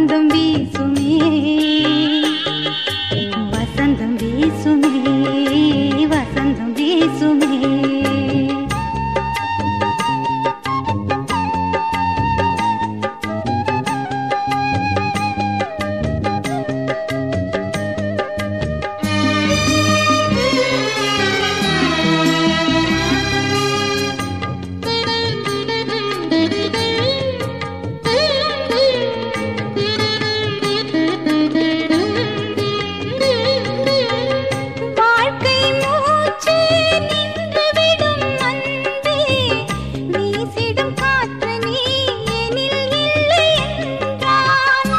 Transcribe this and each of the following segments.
வசந்தம் வீசுமே வசந்தம் வீசுமே வசந்தம் வீசுமே வாழ்க்கை மூச்சு நின்றுவிடும் அன்பே வீசிடும் காற்று நீ எனில் இல்லை என்றான்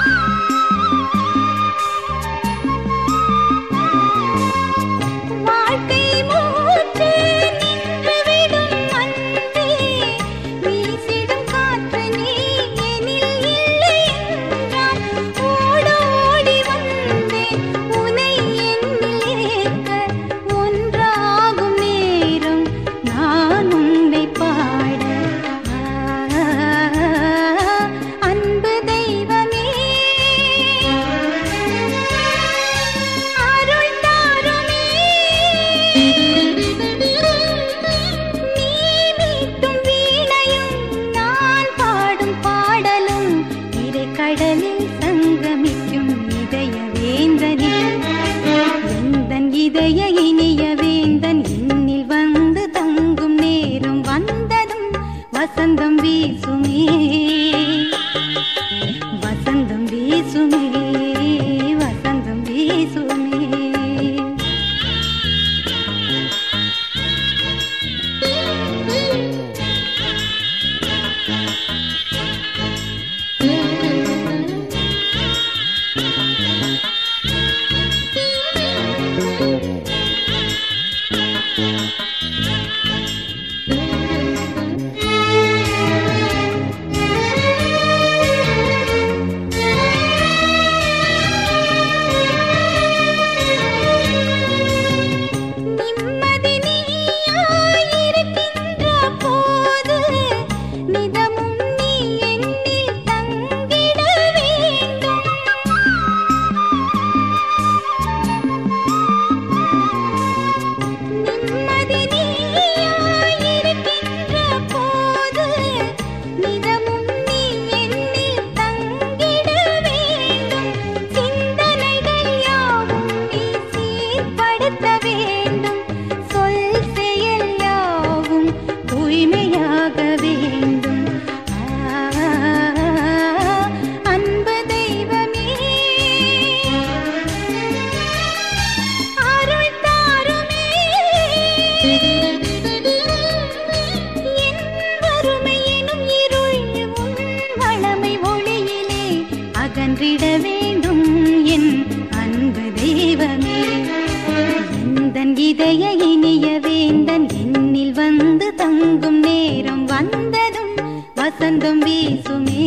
வாழ்க்கை மூச்சு நின்றுவிடும் அன்பே வீசிடும் காற்று நீ எனில் இல்லை என்றான் ஓடோடி வந்தேன் உனை என்னில் ஏற்க ஒன்றாகும் நேரம் நான் உன்னை பாட அன்பு தெய்வமே அருள் தாருமே நீ மீட்டும் வீணையும் நான் பாடும் பாடலும் இறை கடலில் சங்கமிக்கும் இதய வேந்தனே எந்தன் இதய இனிய வேந்தன் என்னில் வந்து தங்கும் நேரம் வந்ததும் வசந்தம் வீசுமே வசந்தம் வீசுமே வசந்தம் வீசுமே நிம்மதி நீயாயிருக்கின்ற போது நிதமும் நீ என்னில் தங்கிட வேண்டும் நிம்மதி நீயாயிருக்கின்ற போது நிதமும் நீ என்னில் தங்கிட வேண்டும் சிந்தனைகள் யாவும் நீ சீர்படுத்த வேண்டும் சொல் செயல் யாவும் தூய்மையாக வேண்டும் ஆ, அன்பு தெய்வமே அருள் தாருமே என் வறுமை எனும் இருள் உன் வளமை ஒளியிலே அகன்றிட வேண்டும் என் அன்பு தெய்வமே எந்தன் இதய இனிய வேந்தன் என்னில் வந்து தங்கும் நேரம் வந்ததும் வசந்தம் வீசுமே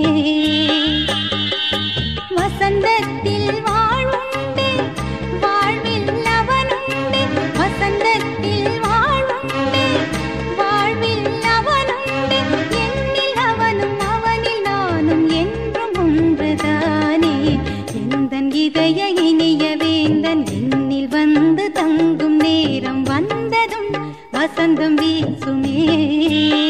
வசந்தத்தில் வாழ்வுண்டு வாழ்வில் அவனுண்டு வசந்தத்தில் வாழ்வுண்டு வாழ்வில் அவனுண்டு என்னில் அவனும் அவனில் நானும் என்றும் ஒன்றுதானே எந்தன் இதய இனிய வேந்தன் என்னில் வந்து தங்கும் நேரம் வந்ததும் வசந்தம் வீசுமே